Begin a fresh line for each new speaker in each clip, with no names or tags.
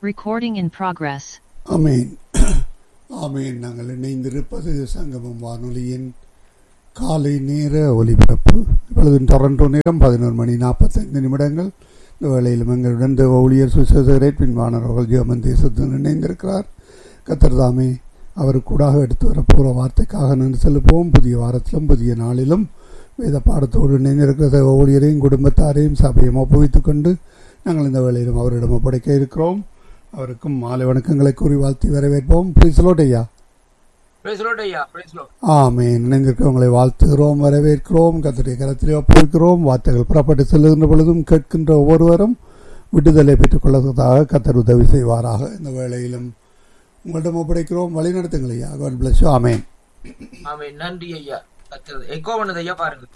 Recording in progress.
ஆமீன் ஆமீன் நாங்கள் இணைந்திருப்பது சங்கமம் வானொலியின் காலை நேர ஒலிபரப்பு இப்பொழுது டொரண்டோ நேரம் பதினோரு மணி நாற்பத்தைந்து நிமிடங்கள் இந்த வேளையிலும் எங்களுடன் தேவ ஊழியர் சுசேதரேட் பின்வானர் அவர்கள் ஜெர்மன் தேசத்தில் இணைந்திருக்கிறார் கத்தர் தாமே அவருக்கூடாக எடுத்து வரப்போகிற வார்த்தைக்காக நன்றி செலுப்போம் புதிய வாரத்திலும் புதிய நாளிலும் வேத பாடத்தோடு இணைந்திருக்கிற தேவ ஊழியரையும் குடும்பத்தாரையும் சபையும் ஒப்புவித்துக் கொண்டு நாங்கள் இந்த வேளையிலும் அவரிடம் ஒப்படைக்க இருக்கிறோம் அவருக்கும் மாலை வணக்கங்களை கூறி வாழ்த்தி வரவேற்போம் பிரிசலோட் ஐயா
Praise the Lord, ஐயா Praise the Lord.
ஆமே இணைந்திருக்கிறவங்களை வாழ்த்துகிறோம் வரவேற்கிறோம் கத்தருடைய கரத்திலே ஒப்புவிக்கிறோம் வார்த்தைகள் புறப்பட்டு செல்லுகின்ற பொழுதும் கேட்கின்ற ஒவ்வொருவரும் விடுதலை பெற்றுக் கொள்வதற்காக கத்தர் உதவி செய்வாராக இந்த வேளையிலும் உங்களிடம் ஒப்படைக்கிறோம் வழி நடத்துங்கள் ஐயா காட் பிளஸ் ஆமேன்
ஆமென் நன்றி ஐயா கத்தர் எக்கோ பண்ணது ஐயா பாருங்க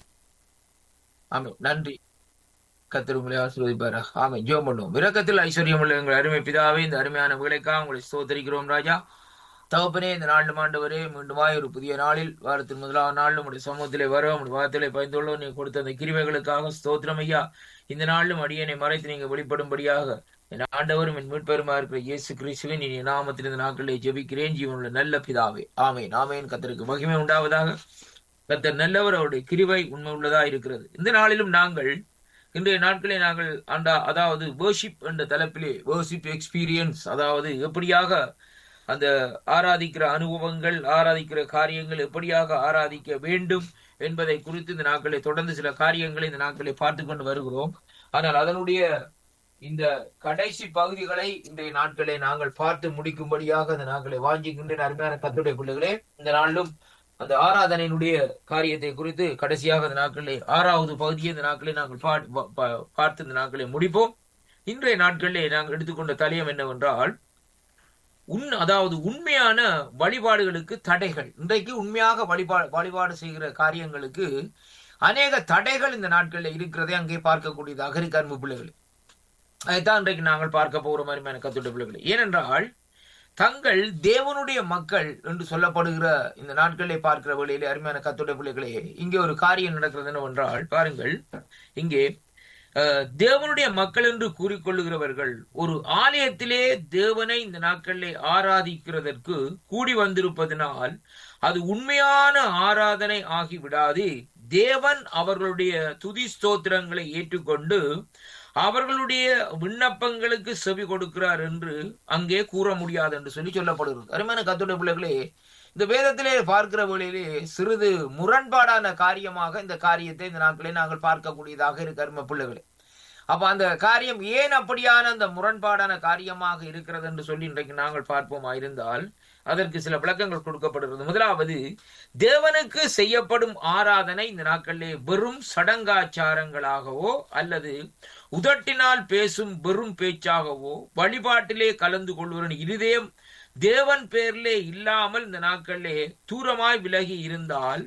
ஆமென் நன்றி கத்தர் உங்களை ஆசீர்வதிப்பாரா ஆமென் ஜெபம் பண்ணுவோம் விரக்கத்தில் ஐஸ்வர்யம் உள்ள எங்கள் அருமை பிதாவே இந்த அருமையான வேலைக்காக உங்களை ஸ்தோத்தரிக்கிறோம் ராஜா தகப்பனே இந்த நாள் ஆண்டவரே மீண்டுமாய் ஒரு புதிய நாளில் வாரத்தின் முதலாவது நாள் உங்களுடைய சமூகத்திலே வர உங்களுடைய வார்த்தையிலே பயந்துள்ள நீ கொடுத்த அந்த கிருமைகளுக்காக ஸ்தோத்திரம் ஐயா இந்த நாளிலும் அடியனை மறைத்து நீங்க வெளிப்படும்படியாக என் ஆண்டவரும் என் மீட்பெருமா இருக்கிற இயேசு கிறிஸ்துவின் இனி நாமத்தில் இந்த நாட்களிலே ஜெபிக்கிறேன் ஜீவனுள்ள நல்ல பிதாவே ஆமேன் ஆமேன் கத்தருக்கு மகிமை உண்டாவதாக கத்தர் நல்லவர் அவருடைய கிருவை உண்மை உள்ளதா இருக்கிறது இந்த நாளிலும் நாங்கள் இன்றைய நாட்களே நாங்கள் அந்த அதாவது வேர்ஷிப் என்ற தலைப்பிலே வேர்ஷிப் எக்ஸ்பீரியன்ஸ் அதாவது எப்படியாக அந்த ஆராதிக்கிற அனுபவங்கள் ஆராதிக்கிற காரியங்கள் எப்படியாக ஆராதிக்க வேண்டும் என்பதை குறித்து இந்த நாட்களை தொடர்ந்து சில காரியங்களை இந்த நாட்களை பார்த்து கொண்டு வருகிறோம் ஆனால் அதனுடைய இந்த கடைசி பகுதிகளை இன்றைய நாட்களை நாங்கள் பார்த்து முடிக்கும்படியாக அந்த நாட்களை வாஞ்சிக்கின்ற அருமையான கத்துடைய பிள்ளைகளே இந்த நாளிலும் அந்த ஆராதனையினுடைய காரியத்தை குறித்து கடைசியாக இந்த நாட்களிலே ஆறாவது பகுதியை இந்த நாட்களை நாங்கள் பா- பா- பா- பார்த்து இந்த நாட்களை முடிப்போம் இன்றைய நாட்களிலே நாங்கள் எடுத்துக்கொண்ட தலையம் என்னவென்றால் உன் அதாவது உண்மையான வழிபாடுகளுக்கு தடைகள் இன்றைக்கு உண்மையாக வழிபாடு வழிபாடு செய்கிற காரியங்களுக்கு அநேக தடைகள் இந்த நாட்களில் இருக்கிறதை அங்கே பார்க்கக்கூடியதாக இருக்கு அன்பு பிள்ளைகள் அதைத்தான் இன்றைக்கு நாங்கள் பார்க்க போகிற மாதிரி கத்துடைய பிள்ளைகளை ஏனென்றால் தங்கள் தேவனுடைய மக்கள் என்று சொல்லப்படுகிற இந்த நாட்களை பார்க்கிற வேளையிலே அருமையான கத்துடைய பிள்ளைகளே இங்கே ஒரு காரியம் நடக்கிறது என்னவென்றால் பாருங்கள் இங்கே அஹ், தேவனுடைய மக்கள் என்று கூறிக்கொள்ளுகிறவர்கள் ஒரு ஆலயத்திலே தேவனை இந்த நாட்களிலே ஆராதிக்கிறதற்கு கூடி வந்திருப்பதனால் அது உண்மையான ஆராதனை ஆகிவிடாது தேவன் அவர்களுடைய துதி ஸ்தோத்திரங்களை ஏற்றுக்கொண்டு அவர்களுடைய விண்ணப்பங்களுக்கு செவி கொடுக்கிறார் என்று அங்கே கூற முடியாது என்று சொல்லி சொல்லப்படுகிறது அருமையான கத்துடைய பிள்ளைகளே இந்த வேதத்திலே பார்க்கிற வேளையிலே சிறிது முரண்பாடான காரியமாக இந்த காரியத்தை இந்த நாட்களே நாங்கள் பார்க்கக்கூடியதாக இருக்கு அருமை பிள்ளைகளே அப்ப அந்த காரியம் ஏன் அப்படியான அந்த முரண்பாடான காரியமாக இருக்கிறது என்று சொல்லி இன்றைக்கு நாங்கள் பார்ப்போமா இருந்தால் அதற்கு சில விளக்கங்கள் கொடுக்கப்படுகிறது முதலாவது தேவனுக்கு செய்யப்படும் ஆராதனை இந்த நாட்களிலே வெறும் சடங்காச்சாரங்களாகவோ அல்லது உதட்டினால் பேசும் வெறும் பேச்சாகவோ வழிபாட்டிலே கலந்து கொள்வரின் இருதயம் தேவன் பேரிலே இல்லாமல் இந்த நாட்களிலே தூரமாய் விலகி இருந்தால்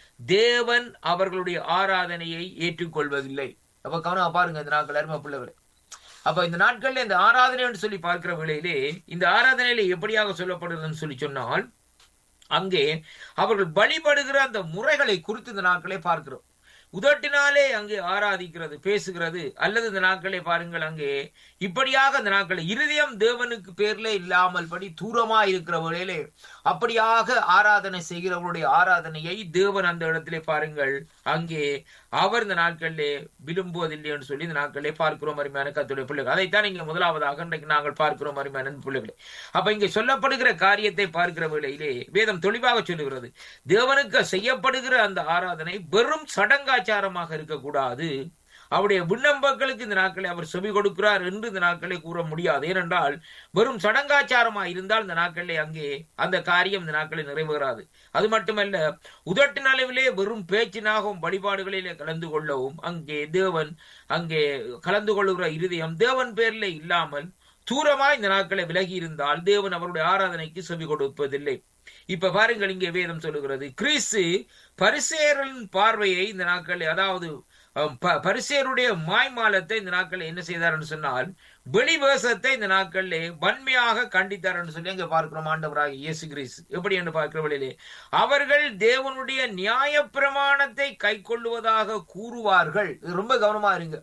தேவன் அவர்களுடைய ஆராதனையை ஏற்றுக்கொள்வதில்லை அப்ப கவனமா பாருங்க இந்த நாட்கள் அருமை பிள்ளைகளே அப்ப இந்த நாட்கள்ல இந்த ஆராதனை என்று சொல்லி பார்க்கிற வேளையிலே இந்த ஆராதனையில எப்படியாக சொல்லப்படுதுன்னு சொல்லி சொன்னால் அங்கே அவர்கள் வழிபடுகிற அந்த முறைகளை குறித்து இந்த நாட்களே பார்க்கிறோம் உதட்டினாலே அங்கே ஆராதிக்கிறது பேசுகிறது அல்லது இந்த நாட்களை பாருங்கள் அங்கே இப்படியாக இந்த நாட்கள் இருதயம் தேவனுக்கு பேர்ல இல்லாமல் படி தூரமா இருக்கிற வேளையிலே அப்படியாக ஆராதனை செய்கிறவர்களுடைய ஆராதனையை தேவன் அந்த இடத்திலே பாருங்கள் அங்கே அவர் இந்த நாட்களிலே விரும்புவதில்லை என்று சொல்லி இந்த நாட்களிலே பார்க்கிறோம் அருமையான கத்துடைய பிள்ளைகள் அதைத்தான் இங்க முதலாவதாக இன்றைக்கு நாங்கள் பார்க்கிறோம் அருமையான பிள்ளைகளை அப்ப இங்கே சொல்லப்படுகிற காரியத்தை பார்க்கிற வேளையிலே வேதம் தெளிவாக சொல்லுகிறது தேவனுக்கு செய்யப்படுகிற அந்த ஆராதனை வெறும் சடங்காச்சாரமாக இருக்கக்கூடாது அவருடைய விண்ணப்பங்களுக்கு இந்த நாட்களை அவர் செவி கொடுக்கிறார் என்று இந்த நாட்களை கூற முடியாது ஏனென்றால் வெறும் சடங்காச்சாரமா இருந்தால் இந்த நாட்களிலே அங்கே அந்த காரியம் இந்த நாட்களில் நிறைவேறாது அது மட்டுமல்ல உதட்டின் அளவிலே வெறும் பேச்சினாகவும் வழிபாடுகளிலே கலந்து கொள்ளவும் அங்கே தேவன் அங்கே கலந்து கொள்ளுகிற இருதயம் தேவன் பேரிலே இல்லாமல் தூரமாய் இந்த நாட்களை விலகி இருந்தால் தேவன் அவருடைய ஆராதனைக்கு செவி கொடுப்பதில்லை இப்ப பாருங்கள் இங்கே வேதம் சொல்லுகிறது கிறிஸ்து பரிசேரின் பார்வையை இந்த நாட்களில் அதாவது அஹ், ப- பரிசேருடைய மாய்மாலத்தை இந்த நாட்களில் என்ன செய்தார்னு சொன்னால் வெளிவேசத்தை இந்த நாட்களிலே வன்மையாக கண்டித்தார் என்று சொல்லி அங்கே பார்க்கிறோம் ஆண்டவராக இயேசு கிறிஸ்து எப்படி என்று பார்க்கிற வழியிலே அவர்கள் தேவனுடைய நியாய பிரமாணத்தை கை கொள்ளுவதாக கூறுவார்கள் இது ரொம்ப கவனமா இருங்க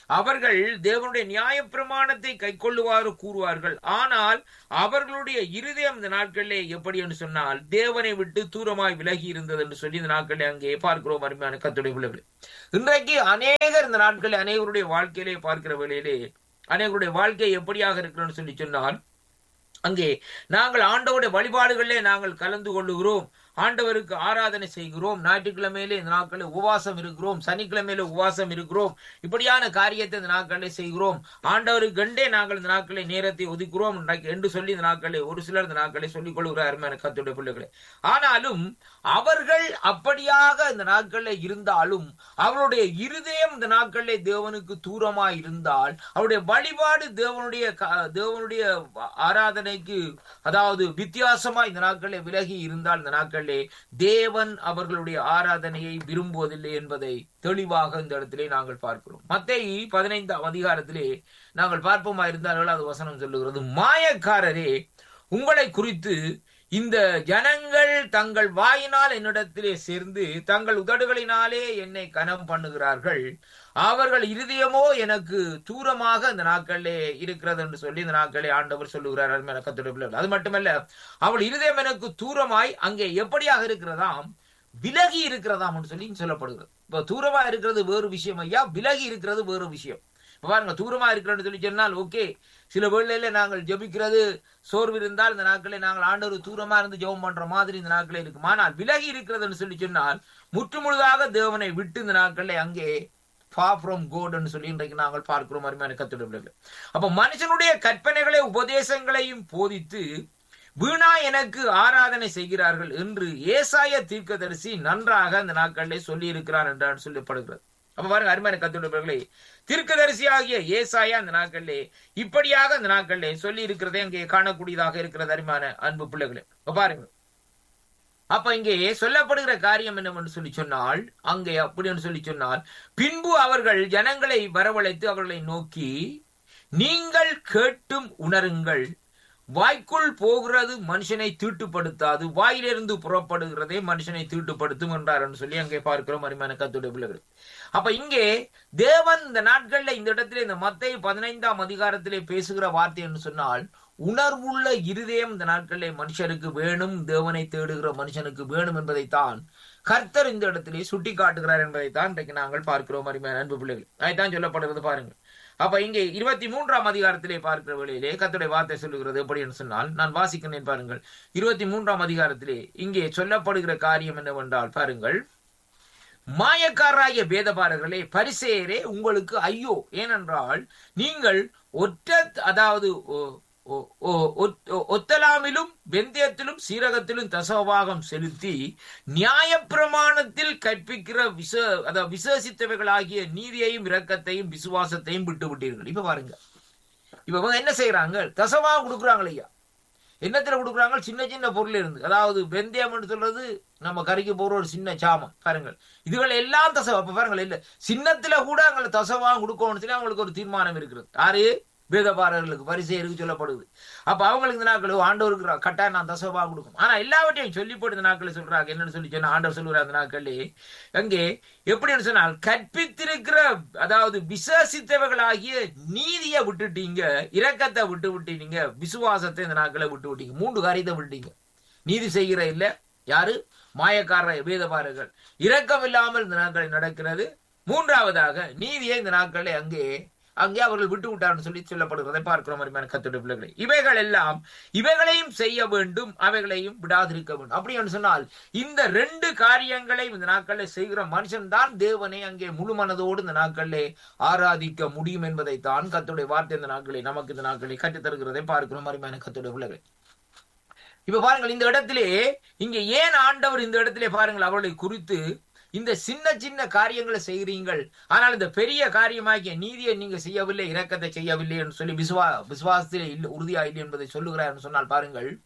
அவர்கள் தேவனுடைய நியாயப்பிரமாணத்தை கைக்கொள்ளுவாறு கூறுவார்கள் ஆனால் அவர்களுடைய இருதயம் இந்த நாட்களிலே எப்படி என்று சொன்னால் தேவனை விட்டு தூரமாய் விலகி இருந்தது என்று சொல்லி இந்த நாட்களிலே அங்கே பார்க்கிறோம் அருமையான கத்துடைய பிள்ளைகளே இன்றைக்கு அநேகர் இந்த நாட்களில் அநேகருடைய வாழ்க்கையிலே பார்க்கிற வேளையிலே அநேகருடைய வாழ்க்கை எப்படியாக இருக்கிறன்னு சொல்லி சொன்னால் அங்கே நாங்கள் ஆண்டவருடைய வழிபாடுகளிலே நாங்கள் கலந்து கொள்ளுகிறோம் ஆண்டவருக்கு ஆராதனை செய்கிறோம் ஞாயிற்றுக்கிழமையிலே இந்த நாட்களில் உபவாசம் இருக்கிறோம் சனிக்கிழமையில உபவாசம் இருக்கிறோம் இப்படியான காரியத்தை இந்த நாட்களில் செய்கிறோம் ஆண்டவருக்கு கண்டே நாங்கள் இந்த நாட்களை நேரத்தை ஒதுக்கிறோம் என்று சொல்லி இந்த நாட்களை ஒரு சிலர் இந்த நாட்களை சொல்லிக் கொள்கிறார் அருமையான கத்துடைய பிள்ளைகளை ஆனாலும் அவர்கள் அப்படியாக இந்த நாட்களில் இருந்தாலும் அவருடைய இருதயம் இந்த நாட்களில் தேவனுக்கு தூரமா இருந்தால் அவருடைய வழிபாடு தேவனுடைய தேவனுடைய ஆராதனைக்கு அதாவது வித்தியாசமா இந்த நாட்களில் விலகி இருந்தால் இந்த நாட்களிலே தேவன் அவர்களுடைய ஆராதனையை விரும்புவதில்லை என்பதை தெளிவாக இந்த இடத்திலே நாங்கள் பார்க்கிறோம் மத்திய பதினைந்தாம் அதிகாரத்திலே நாங்கள் பார்ப்போமா இருந்தார்கள் அது வசனம் சொல்லுகிறது மாயக்காரரே உங்களை குறித்து இந்த ஜனங்கள் தங்கள் வாயினால் என்னிடத்திலே சேர்ந்து தங்கள் உதடுகளினாலே என்னை கனம் பண்ணுகிறார்கள் அவர்கள் இருதயமோ எனக்கு தூரமாக இந்த நாட்களிலே இருக்கிறது என்று சொல்லி இந்த நாட்களே ஆண்டவர் சொல்லுகிறார் கத்துடைய அது மட்டுமல்ல அவள் இருதயம் எனக்கு தூரமாய் அங்கே எப்படியாக இருக்கிறதாம் விலகி இருக்கிறதாம் சொல்லி சொல்லப்படுகிறது இப்ப தூரமா இருக்கிறது வேறு விஷயம் ஐயா விலகி இருக்கிறது வேறு விஷயம் பாருங்க தூரமா இருக்கிறேன்னு சொல்லி சொன்னால் ஓகே சில வேளையில நாங்கள் ஜபிக்கிறது சோர்வு இருந்தால் இந்த நாட்களில் நாங்கள் ஆண்டவர் தூரமா இருந்து ஜெபம் பண்ற மாதிரி இந்த நாட்களே இருக்கும் ஆனால் விலகி இருக்கிறதுன்னு சொல்லி சொன்னால் முற்றுமுழுதாக தேவனை விட்டு இந்த நாட்களில் அங்கே far from God சொல்லி இன்றைக்கு நாங்கள் பார்க்கிறோம் அருமையான கத்துடைய அப்ப மனுஷனுடைய கற்பனைகளை உபதேசங்களையும் போதித்து வீணா எனக்கு ஆராதனை செய்கிறார்கள் என்று ஏசாய தீர்க்கதரிசி நன்றாக அந்த நாட்களிலே சொல்லி இருக்கிறார் என்றால் சொல்லப்படுகிறது அப்ப பாருங்க அருமையான கத்துடைய தீர்க்கதரிசி ஆகிய ஏசாயா அந்த நாட்களிலே இப்படியாக அந்த நாட்களிலே சொல்லி இருக்கிறதே அங்கே காணக்கூடியதாக இருக்கிறது அருமையான அன்பு பிள்ளைகளே பாருங்க அப்ப இங்கே சொல்லப்படுகிற காரியம் என்னவென்று சொல்லி சொன்னால் அங்கே அப்படின்னு சொல்லி சொன்னால் பின்பு அவர்கள் ஜனங்களை வரவழைத்து அவர்களை நோக்கி நீங்கள் கேட்டும் உணருங்கள் வாய்க்குள் போகிறது மனுஷனை தீட்டுப்படுத்தாது வாயிலிருந்து புறப்படுகிறதே மனுஷனை தீட்டுப்படுத்தும் என்றார் என்று சொல்லி அங்கே பார்க்கிறோம் அருமையான கத்துடைய பிள்ளைகள் அப்ப இங்கே தேவன் இந்த நாட்கள்ல இந்த இடத்திலே இந்த மத்திய பதினைந்தாம் அதிகாரத்திலே பேசுகிற வார்த்தை என்று சொன்னால் உணர்வுள்ள இருதயம் இந்த நாட்களிலே மனுஷனுக்கு வேணும் தேவனை தேடுகிற மனுஷனுக்கு வேணும் என்பதைத்தான் கர்த்தர் இந்த இடத்திலே சுட்டி காட்டுகிறார் என்பதைத்தான் இன்றைக்கு நாங்கள் பார்க்கிறோம் அருமையான அன்பு பிள்ளைகள் அதைத்தான் சொல்லப்படுகிறது பாருங்கள் அப்ப இங்கே இருபத்தி மூன்றாம் அதிகாரத்திலே பார்க்கிற வேளையிலே கத்துடைய வார்த்தை சொல்லுகிறது எப்படி என்று சொன்னால் நான் வாசிக்கிறேன் பாருங்கள் இருபத்தி மூன்றாம் அதிகாரத்திலே இங்கே சொல்லப்படுகிற காரியம் என்னவென்றால் பாருங்கள் மாயக்காரராகிய பேதபாரர்களே பரிசேரே உங்களுக்கு ஐயோ ஏனென்றால் நீங்கள் ஒற்ற அதாவது ஒத்தலாமிலும் வெந்தயத்திலும் சீரகத்திலும் தசவாகம் செலுத்தி நியாயப்பிரமாணத்தில் கற்பிக்கிற விச அதாவது விசேஷித்தவைகளாகிய நீதியையும் இரக்கத்தையும் விசுவாசத்தையும் விட்டு விட்டீர்கள் இப்ப பாருங்க இப்ப என்ன செய்யறாங்க தசவாகம் கொடுக்குறாங்க ஐயா என்னத்துல கொடுக்குறாங்க சின்ன சின்ன பொருள் இருந்து அதாவது வெந்தயம் சொல்றது நம்ம கறிக்கு போற ஒரு சின்ன சாமம் பாருங்கள் இதுகள் எல்லாம் தசவா அப்ப பாருங்கள் இல்ல சின்னத்துல கூட அங்க தசவாகம் கொடுக்கணும்னு சொல்லி அவங்களுக்கு ஒரு தீர்மானம் இருக்கிறது யாரு வேதபாரர்களுக்கு பரிசெயருக்கு சொல்லப்படுது அப்ப அவங்களுக்கு இந்த நாட்கள் ஆண்டவருக்கு கட்டாயம் நான் தசவா கொடுக்கும் ஆனா எல்லாவற்றையும் சொல்லி போட்டு இந்த நாட்கள் சொல்றாங்க என்னன்னு சொல்லி சொன்னா ஆண்டவர் சொல்லுறாரு அந்த நாட்களே அங்கே எப்படின்னு சொன்னால் கற்பித்திருக்கிற அதாவது விசேஷித்தவைகளாகிய நீதியை விட்டுட்டீங்க இரக்கத்தை விட்டு விட்டீங்க விசுவாசத்தை இந்த நாட்களை விட்டு விட்டீங்க மூன்று காரியத்தை விட்டீங்க நீதி செய்கிற இல்ல யாரு மாயக்கார வேதபாரர்கள் இரக்கம் இல்லாமல் இந்த நாட்களில் நடக்கிறது மூன்றாவதாக நீதியை இந்த நாட்களை அங்கே அங்கே அவர்கள் விட்டு விட்டார்னு சொல்லி சொல்லப்படுகிறதை பார்க்கிறோம் அருமையான கத்துடைய பிள்ளைகளை இவைகள் எல்லாம் இவைகளையும் செய்ய வேண்டும் அவைகளையும் விடாதிருக்க வேண்டும் அப்படி என்று சொன்னால் இந்த ரெண்டு காரியங்களையும் இந்த நாட்களில் செய்கிற மனுஷன் தான் தேவனை அங்கே முழு மனதோடு இந்த நாட்களிலே ஆராதிக்க முடியும் என்பதை தான் கத்துடைய வார்த்தை இந்த நாட்களை நமக்கு இந்த நாட்களை கற்றுத்தருகிறதை பார்க்கிறோம் அருமையான கத்துடைய பிள்ளைகளை இப்ப பாருங்கள் இந்த இடத்திலே இங்க ஏன் ஆண்டவர் இந்த இடத்திலே பாருங்கள் அவர்களை குறித்து இந்த சின்ன சின்ன காரியங்களை செய்கிறீங்கள் ஆனால் இந்த பெரிய காரியமாகிய நீதியை நீங்க செய்யவில்லை இரக்கத்தை செய்யவில்லை என்று சொல்லி விசுவா விசுவாசத்திலே இல்லை உறுதியா இல்லை என்பதை சொல்லுகிறார் என்று சொன்னால் பாருங்கள்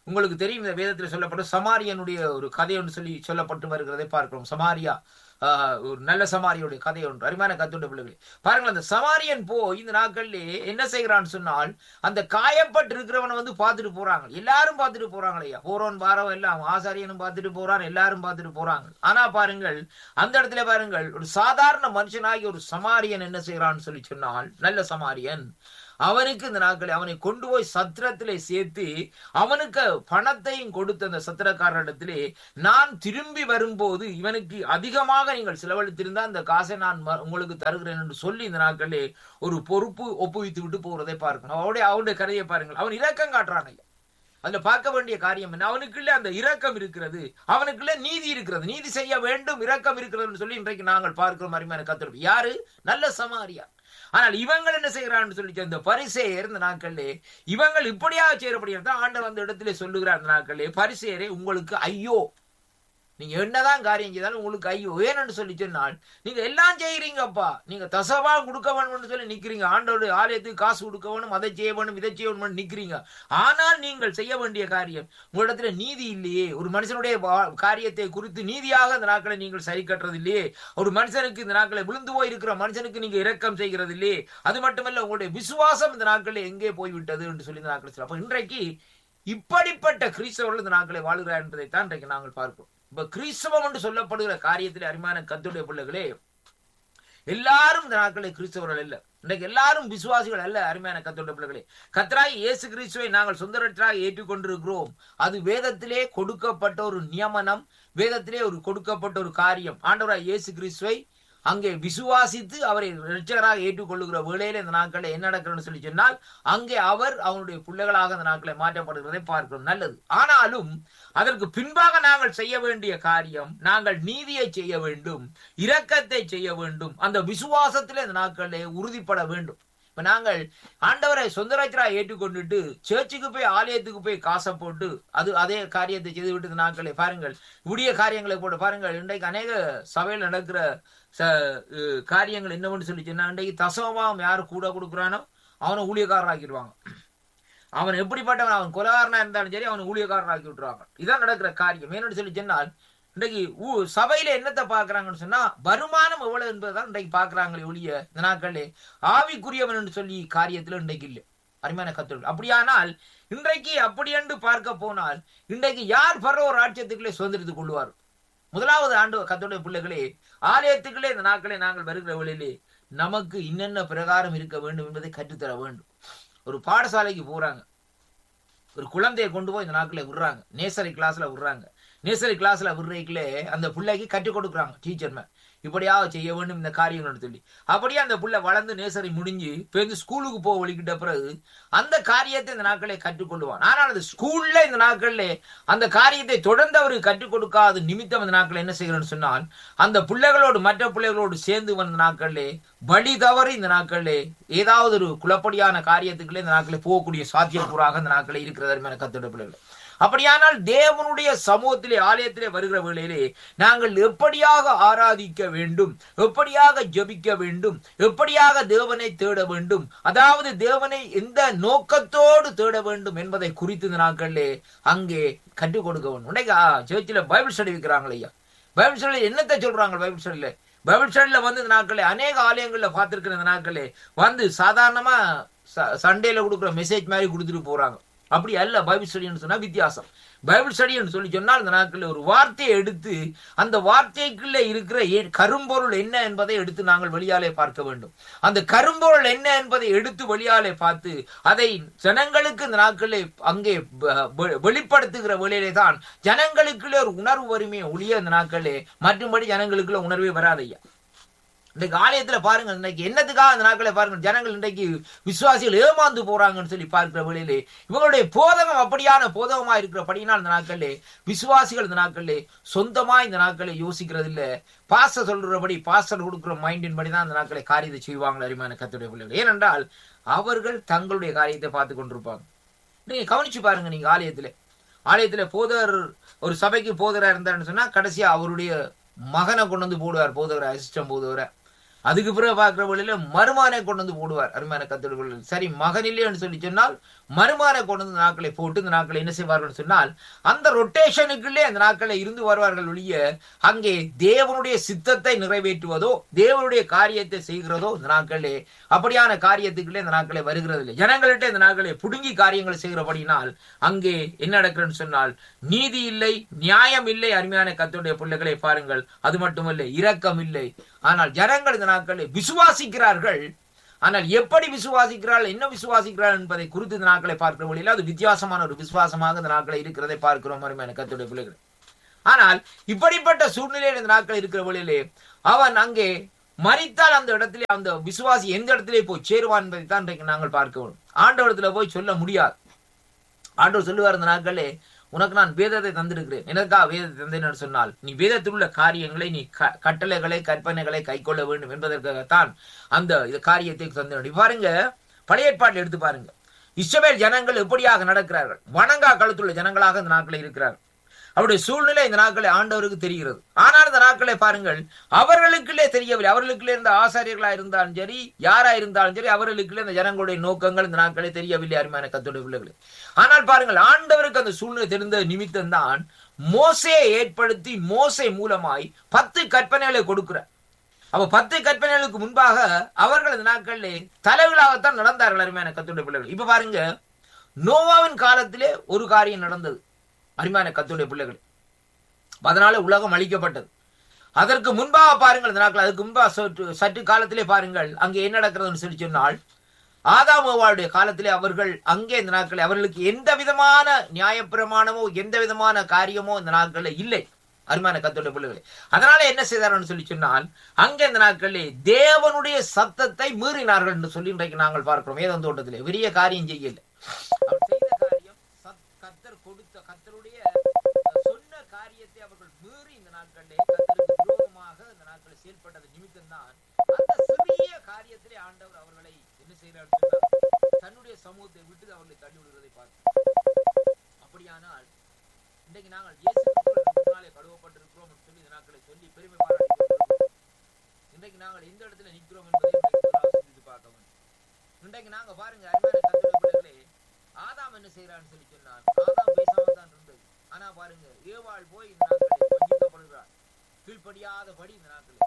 உங்களுக்கு தெரியும் இந்த வேதத்தில் சொல்லப்பட்ட சமாரியனுடைய ஒரு கதை ஒன்று சொல்லி சொல்லப்பட்டு வருகிறதை பார்க்கிறோம் சமாரியா ஆஹ், ஒரு நல்ல சமாரியுடைய கதை ஒன்று அருமையான கத்துடைய பிள்ளைகளே பாருங்கள் அந்த சமாரியன் போய் இந்த நாட்கள்லே என்ன செய்கிறான்னு சொன்னால் அந்த காயப்பட்டு இருக்கிறவனை வந்து பார்த்துட்டு போறாங்க எல்லாரும் பார்த்துட்டு போறாங்க ஐயா போறவன் வாரவன் எல்லாம் ஆசாரியனும் பார்த்துட்டு போறான் எல்லாரும் பார்த்துட்டு போறாங்க ஆனா பாருங்கள் அந்த இடத்துல பாருங்கள் ஒரு சாதாரண மனுஷனாகி ஒரு சமாரியன் என்ன செய்யறான்னு சொல்லி சொன்னால் நல்ல சமாரியன் அவனுக்கு இந்த நாட்களை அவனை கொண்டு போய் சத்திரத்திலே சேர்த்து அவனுக்கு பணத்தையும் கொடுத்த அந்த சத்திரக்காரரிடத்திலே நான் திரும்பி வரும்போது இவனுக்கு அதிகமாக நீங்கள் செலவழித்திருந்தா அந்த காசை நான் ம- உங்களுக்கு தருகிறேன் என்று சொல்லி இந்த நாட்களே ஒரு பொறுப்பு ஒப்புவித்து விட்டு போறதை பார்க்கணும் அவருடைய அவருடைய கதையை பாருங்கள் அவன் இரக்கம் காட்டுறான் ஐயா அதுல பார்க்க வேண்டிய காரியம் என்ன அவனுக்குள்ள அந்த இரக்கம் இருக்கிறது அவனுக்குள்ள நீதி இருக்கிறது நீதி செய்ய வேண்டும் இரக்கம் இருக்கிறதுன்னு சொல்லி இன்றைக்கு நாங்கள் பார்க்கிறோம் அருமையான கத்திரம் யாரு நல்ல சமாரியா ஆனால் இவங்கள் என்ன செய்கிறான்னு சொல்லி இந்த பரிசேயர் இந்த நாட்களிலே இவங்கள் இப்படியாக செய்யறபடியாக தான் ஆண்டவர் அந்த இடத்திலே சொல்லுகிறார் இந்த நாட்களிலே பரிசேயரே உங்களுக்கு ஐயோ நீங்க என்னதான் காரியம் செய்தாலும் உங்களுக்கு ஐயோ ஏன்னு சொல்லி சொன்னால் நீங்க எல்லாம் செய்யறீங்கப்பா நீங்க தசவா கொடுக்க வேணும்னு சொல்லி நிக்கிறீங்க ஆண்டோட ஆலயத்துக்கு காசு கொடுக்க வேணும் அதை செய்ய வேணும் இதை செய்ய வேணும் நிக்கிறீங்க ஆனால் நீங்கள் செய்ய வேண்டிய காரியம் உங்களிடத்துல நீதி இல்லையே ஒரு மனுஷனுடைய வா- காரியத்தை குறித்து நீதியாக இந்த நாட்களை நீங்கள் சரி கட்டுறது இல்லையே ஒரு மனுஷனுக்கு இந்த நாட்களை விழுந்து போய் இருக்கிற மனுஷனுக்கு நீங்க இரக்கம் செய்கிறது இல்லையே அது மட்டுமல்ல உங்களுடைய விசுவாசம் இந்த நாட்களில் எங்கே போய்விட்டது என்று சொல்லி இந்த நாட்களை சொல்ல அப்ப இன்றைக்கு இப்படிப்பட்ட கிறிஸ்தவர்கள் இந்த நாட்களை வாழ்கிறார் என்பதைத்தான் இன்றைக்கு நாங்கள் பார்க்கிறோம் இப்ப கிறிஸ்தவம் என்று சொல்லப்படுகிற காரியத்தில் அருமையான கத்துடைய பிள்ளைகளே எல்லாரும் இந்த நாட்களில் கிறிஸ்தவர்கள் அல்ல இன்றைக்கு எல்லாரும் விசுவாசிகள் அல்ல அருமையான கத்தோட பிள்ளைகளே கத்தராய் இயேசு கிறிஸ்துவை நாங்கள் சொந்தரற்றாக ஏற்றுக்கொண்டிருக்கிறோம் அது வேதத்திலே கொடுக்கப்பட்ட ஒரு நியமனம் வேதத்திலே ஒரு கொடுக்கப்பட்ட ஒரு காரியம் ஆண்டவராய் இயேசு கிறிஸ்துவை அங்கே விசுவாசித்து அவரை ரட்சகராக ஏற்றுக்கொள்ளுகிற வேளையில இந்த நாட்களில் என்ன நடக்கிறதுன்னு சொல்லி சொன்னால் அங்கே அவர் அவனுடைய பிள்ளைகளாக இந்த நாட்களை மாற்றப்படுகிறதை பார்க்கிறோம் நல்லது ஆனாலும் அதற்கு பின்பாக நாங்கள் செய்ய வேண்டிய காரியம் நாங்கள் நீதியை செய்ய வேண்டும் இரக்கத்தை செய்ய வேண்டும் அந்த விசுவாசத்திலே இந்த நாட்களிலே உறுதிப்பட வேண்டும் இப்ப நாங்கள் ஆண்டவரை சொந்தராஜரா ஏற்றுக்கொண்டுட்டு சேர்ச்சுக்கு போய் ஆலயத்துக்கு போய் காசை போட்டு அது அதே காரியத்தை செய்து விட்டு இந்த நாட்களை பாருங்கள் விடிய காரியங்களை போட்டு பாருங்கள் இன்றைக்கு அநேக சபையில் நடக்கிற ச அஹ் காரியங்கள் என்னவென்று சொல்லி சொன்னா இன்றைக்கு தசமம் யார் கூட கொடுக்குறானோ அவனை ஊழியக்காரராக்கிடுவாங்க அவன் எப்படிப்பட்டவன் அவன் கொலகாரனா இருந்தாலும் சரி அவனை ஊழியக்காரனாக்கி விட்டுருவாங்க இதான் நடக்கிற காரியம் ஏன்னு சொல்லி சொன்னால் இன்றைக்கு ஊ- சபையில என்னத்தை பாக்குறாங்கன்னு சொன்னா வருமானம் எவ்வளவு என்பதுதான் இன்றைக்கு பாக்குறாங்களே ஒழிய இந்த நாட்களே ஆவிக்குரியவன் என்று சொல்லி காரியத்துல இன்றைக்கு இல்லை அருமையான கத்தோடு அப்படியானால் இன்றைக்கு அப்படி என்று பார்க்க போனால் இன்றைக்கு யார் பரவ ராட்சியத்துக்குள்ளே சுதந்திரத்துக் கொள்வார் முதலாவது ஆண்டு கத்தோடைய பிள்ளைகளே ஆலயத்துக்குள்ளே இந்த நாட்களே நாங்கள் வருகிற வழியிலே நமக்கு இன்னென்ன பிரகாரம் இருக்க வேண்டும் என்பதை கற்றுத்தர வேண்டும் ஒரு பாடசாலைக்கு போறாங்க ஒரு குழந்தையை கொண்டு போய் இந்த நாட்களை விடுறாங்க நேசரி கிளாஸ்ல விடுறாங்க நேசரி கிளாஸ்ல விடுறதுக்குள்ளே அந்த பிள்ளைக்கு கற்றுக் கொடுக்குறாங்க டீச்சர்மே இப்படியாக செய்ய வேண்டும் இந்த காரியங்கள்னு சொல்லி அப்படியே அந்த புள்ள வளர்ந்து நேசரி முடிஞ்சு இப்போ ஸ்கூலுக்கு போக வலிக்கிட்ட பிறகு அந்த காரியத்தை இந்த நாட்களே கற்றுக்கொள்வான் ஆனால் அந்த ஸ்கூல்ல இந்த நாட்கள்ல அந்த காரியத்தை தொடர்ந்து அவருக்கு கற்றுக் கொடுக்காத நிமித்தம் அந்த நாட்கள் என்ன செய்கிறேன்னு சொன்னால் அந்த பிள்ளைகளோடு மற்ற பிள்ளைகளோடு சேர்ந்து வந்த நாட்கள்லே வழி தவறி இந்த நாட்கள்லே ஏதாவது ஒரு குழப்படியான காரியத்துக்குள்ளே இந்த நாட்களே போகக்கூடிய சாத்தியக்கூறாக இந்த நாட்களே இருக்கிறது என கத்தோட பிள்ளைகள் அப்படியானால் தேவனுடைய சமூகத்திலே ஆலயத்திலே வருகிற வேளையிலே நாங்கள் எப்படியாக ஆராதிக்க வேண்டும் எப்படியாக ஜெபிக்க வேண்டும் எப்படியாக தேவனை தேட வேண்டும் அதாவது தேவனை எந்த நோக்கத்தோடு தேட வேண்டும் என்பதை குறித்து இந்த நாட்களிலே அங்கே கற்றுக் கொடுக்க வேண்டும் உன்னைக்கு சேர்ச்சில் பைபிள் ஸ்டடி வைக்கிறாங்களே ஐயா பைபிள் ஸ்டடியில் என்னத்தை சொல்றாங்க பைபிள் ஸ்டடியில் பைபிள் ஸ்டடியில் வந்து இந்த நாட்களே அநேக ஆலயங்களில் பார்த்துருக்கிற இந்த நாட்களே வந்து சாதாரணமா ச- சண்டேல கொடுக்குற மெசேஜ் மாதிரி கொடுத்துட்டு போறாங்க அப்படி அல்ல பைபிள் ஸ்டடின்னு சொன்னா வித்தியாசம் பைபிள் ஸ்டடின்னு சொல்லி சொன்னால் இந்த நாட்களில் ஒரு வார்த்தையை எடுத்து அந்த வார்த்தைக்குள்ள இருக்கிற எ- கரும்பொருள் என்ன என்பதை எடுத்து நாங்கள் வெளியாலே பார்க்க வேண்டும் அந்த கரும்பொருள் என்ன என்பதை எடுத்து வெளியாலே பார்த்து அதை ஜனங்களுக்கு இந்த நாட்களில் அங்கே ப- வெ- வெளிப்படுத்துகிற வேளையிலே தான் ஜனங்களுக்குள்ளே ஒரு உணர்வு வருமே ஒழிய இந்த நாட்களிலே மற்றும்படி ஜனங்களுக்குள்ள உணர்வே வராதையா இன்றைக்கு ஆலயத்துல பாருங்க இன்னைக்கு என்னத்துக்காக அந்த நாட்களை பாருங்க ஜனங்கள் இன்றைக்கு விசுவாசிகள் ஏமாந்து போறாங்கன்னு சொல்லி பார்க்கிற வேளையிலே இவங்களுடைய போதகம் அப்படியான போதகமா இருக்கிறபடினால் இந்த நாட்களிலே விசுவாசிகள் இந்த நாட்களிலே சொந்தமா இந்த நாட்களை யோசிக்கிறது இல்ல பாஸ்டர் சொல்றபடி பாஸ்டர் கொடுக்குற மைண்டின் படி தான் இந்த நாட்களை காரியத்தை செய்வாங்க அருமையான கத்துடைய பிள்ளைகள் ஏனென்றால் அவர்கள் தங்களுடைய காரியத்தை பார்த்து கொண்டிருப்பாங்க நீங்க கவனிச்சு பாருங்க நீங்க ஆலயத்துல ஆலயத்துல போதர் ஒரு சபைக்கு போதரா இருந்தாருன்னு சொன்னா கடைசியா அவருடைய மகனை கொண்டு வந்து போடுவார் போதகரை அசிஸ்டம் போதவரை அதுக்கு பிறகு பார்க்கிற வழியில மருமானை கொண்டு வந்து போடுவார் அருமையான கத்தோடு சரி மகன் இல்லைன்னு சொல்லி சொன்னால் மருமானை கொண்டு வந்து நாட்களை போட்டு இந்த நாட்களை என்ன செய்வார்கள் சொன்னால் அந்த ரொட்டேஷனுக்குள்ளே அந்த நாட்களை இருந்து வருவார்கள் ஒழிய அங்கே தேவனுடைய சித்தத்தை நிறைவேற்றுவதோ தேவனுடைய காரியத்தை செய்கிறதோ இந்த நாட்களே அப்படியான காரியத்துக்குள்ளே இந்த நாட்களை வருகிறது இல்லை ஜனங்கள்கிட்ட இந்த நாட்களை புடுங்கி காரியங்களை செய்கிறபடினால் அங்கே என்ன நடக்கிறன்னு சொன்னால் நீதி இல்லை நியாயம் இல்லை அருமையான கத்தோடைய பிள்ளைகளை பாருங்கள் அது மட்டுமல்ல இரக்கம் இல்லை ஆனால் ஜனங்கள் இந்த நாட்களை விசுவாசிக்கிறார்கள் ஆனால் எப்படி விசுவாசிக்கிறாள் என்ன விசுவாசிக்கிறாள் என்பதை குறித்து இந்த நாட்களை பார்க்கிற வழியில் அது வித்தியாசமான ஒரு விசுவாசமாக இந்த நாட்களை இருக்கிறதை பார்க்கிறோம் அருமையான கத்தோடைய பிள்ளைகள் ஆனால் இப்படிப்பட்ட சூழ்நிலையில் இந்த நாட்கள் இருக்கிற வழியிலே அவன் அங்கே மறித்தால் அந்த இடத்திலே அந்த விசுவாசி எந்த இடத்திலே போய் சேருவான் என்பதை தான் இன்றைக்கு நாங்கள் பார்க்க வேண்டும் ஆண்டவரத்துல போய் சொல்ல முடியாது ஆண்டவர் சொல்லுவார் இந்த நாட்களே உனக்கு நான் வேதத்தை தந்திருக்கிறேன் எனக்கா வேதத்தை தந்தேன் சொன்னால் நீ வேதத்தில் உள்ள காரியங்களை நீ கட்டளைகளை கற்பனைகளை கைக்கொள்ள வேண்டும் என்பதற்காகத்தான் அந்த காரியத்தை தந்தேன் பாருங்க பழைய ஏற்பாட்டில் எடுத்து பாருங்க இஸ்ரவேல் ஜனங்கள் எப்படியாக நடக்கிறார்கள் வணங்கா காலத்துள்ள ஜனங்களாக இந்த நாட்களில் இருக்கிறார்கள் அவருடைய சூழ்நிலை இந்த நாட்களை ஆண்டவருக்கு தெரிகிறது ஆனால் இந்த நாட்களை பாருங்கள் அவர்களுக்குள்ளே தெரியவில்லை அவர்களுக்குள்ளே இருந்த ஆசாரியர்களா இருந்தாலும் சரி யாரா இருந்தாலும் சரி அவர்களுக்குள்ளே இந்த ஜனங்களுடைய நோக்கங்கள் இந்த நாட்களே தெரியவில்லை அருமையான கத்துடைய பிள்ளைகளை ஆனால் பாருங்கள் ஆண்டவருக்கு அந்த சூழ்நிலை தெரிந்த நிமித்தம் தான் மோசையை ஏற்படுத்தி மோசை மூலமாய் பத்து கற்பனைகளை கொடுக்கிறார் அப்ப பத்து கற்பனைகளுக்கு முன்பாக அவர்கள் இந்த நாட்களிலே தலைவர்களாகத்தான் நடந்தார்கள் அருமையான கத்துடைய பிள்ளைகள் இப்ப பாருங்க நோவாவின் காலத்திலே ஒரு காரியம் நடந்தது அருமையான கத்துடைய பிள்ளைகள் அதனால உலகம் அழிக்கப்பட்டது அதற்கு முன்பாக பாருங்கள் இந்த நாட்கள் அதுக்கு முன்பாக சற்று சற்று காலத்திலே பாருங்கள் அங்கே என்ன நடக்கிறதுன்னு சொல்லி சொன்னால் ஆதாமோவாவுடைய காலத்திலே அவர்கள் அங்கே இந்த நாட்களில் அவர்களுக்கு எந்த விதமான நியாயப்பிரமாணமோ எந்த விதமான காரியமோ இந்த நாட்களில் இல்லை அருமையான கத்தோட பிள்ளைகளே அதனால என்ன செய்தார்னு சொல்லி சொன்னால் அங்கே இந்த நாட்களிலே தேவனுடைய சத்தத்தை மீறினார்கள் என்று சொல்லி இன்றைக்கு நாங்கள் பார்க்கிறோம் ஏதோ தோட்டத்திலே பெரிய காரியம் செய்யல அவர் செய்த காரியம் கத்தர் கொடுத்த கத்தருடைய சொன்ன காரியத்தை அவர்கள் மீறி இந்த நாட்களிலே கத்தருக்கு விரோதமாக இந்த நாட்களில் செயல்பட்டது நிமித்தம் தான் அந்த சிறிய காரியத்திலே ஆண்டவர் அவர்களை என்ன செய்கிறார் தன்னுடைய சமூகத்தை விட்டு அவர்களை தள்ளி விடுவதை பார்க்கிறோம் அப்படியானால் இன்றைக்கு நாங்கள் இயேசு முன்னாலே கழுவப்பட்டிருக்கிறோம் சொல்லி இந்த நாட்களை சொல்லி பெருமை பாராட்டி இன்றைக்கு நாங்கள் எந்த இடத்துல நிற்கிறோம் என்பதை சிந்தித்து பார்க்க வேண்டும் இன்றைக்கு நாங்க பாருங்க அருமையான கத்துடைய ஆதாம் என்ன செய்யறான்னு சொல்லி சொன்னார் ஆதாம் பேசாம தான் இருந்தது ஆனா பாருங்க ஏவாள் போய் இந்த நாட்களை வஞ்சிக்கப்படுகிறார் கீழ்ப்படியாதபடி இந்த நாட்களில்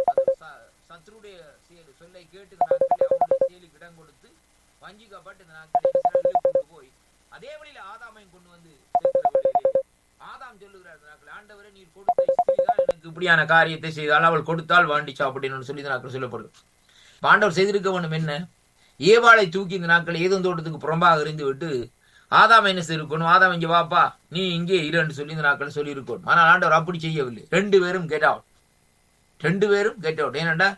சத்ருடைய சொல்லை கேட்டு இந்த நாட்களில் அவங்களுடைய செயலுக்கு இடம் கொடுத்து வஞ்சிக்கப்பட்டு இந்த நாட்களில் கொண்டு போய் அதே வழியில ஆதாமையும் கொண்டு வந்து சேர்க்கிற வழியிலே ஆதாம் சொல்லுகிறார் நாட்கள் ஆண்டவரை நீர் கொடுத்த ஸ்திரீ தான் எனக்கு இப்படியான காரியத்தை செய்தால் அவள் கொடுத்தால் வாண்டிச்சா அப்படின்னு சொல்லி இந்த நாட்கள் சொல்லப்படும் ஆண்டவர் செய்திருக்க வேண்டும் என்ன ஏவாளை தூக்கி இந்த நாட்கள் ஏதோ தோட்டத்துக்கு புறம்பாக எறிந்து விட்டு ஆதாம் என்ன செய்திருக்கணும் ஆதாம் இங்க வாப்பா நீ இங்கே இருன்னு சொல்லி இந்த நாட்கள் சொல்லி இருக்கணும் ஆனால் ஆண்டவர் அப்படி செய்யவில்லை ரெண்டு பேரும் கெட் அவுட் ரெண்டு பேரும் கெட் அவுட் ஏனண்டா